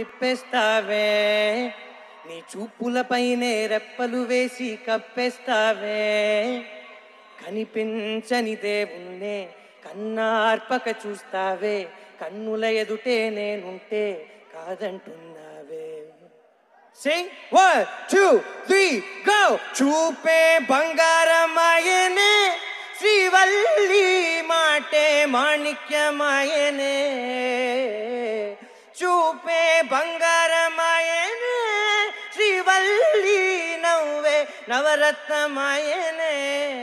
తిప్పేస్తావే నీ చూపులపైనే రెప్పలు వేసి కప్పేస్తావే కనిపించని దేవుణ్ణే కన్నార్పక చూస్తావే కన్నుల ఎదుటే నేనుంటే కాదంటున్నావే Sing one, two, three, go! చూపే బంగారమాయనే శ్రీవల్లి మాటే మాణిక్యమాయనే చూపే బంగారమాయనే శ్రీవల్లి నవ్వే నవరత్నమాయనే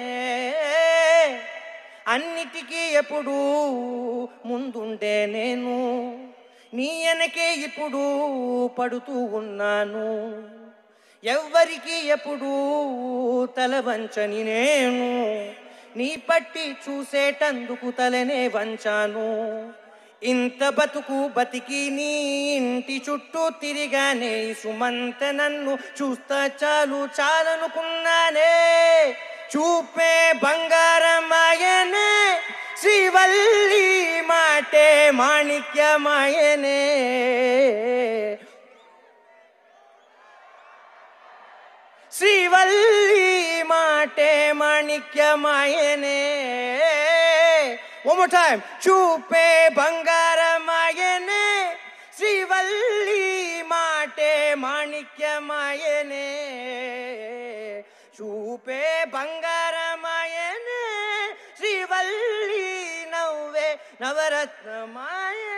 అన్నిటికీ ఎప్పుడు ముందుండే నేను నీ వెనకే ఇప్పుడు పడుతూ ఉన్నాను ఎవ్వరికి ఎప్పుడు తల వంచని నేను నీ పట్టి చూసేటందుకు తలనే వంచాను ఇంత బతుకు బతికి నీ ఇంటి చుట్టూ తిరిగానే ఈ సుమంత నన్ను చూస్తా చాలు చాలనుకున్నానే చూపే బంగారమాయనే శ్రీవల్లి మాటే మాణిక్యమాయనే శ్రీవల్లి మాటే మాణిక్యమాయనే One more time. చూపే బంగారమాయనే శ్రీవల్లి మాటే మాణిక్యమాయనే చూపే బంగారమాయనే శ్రీవల్లి నవ్వే నవరత్నమాయ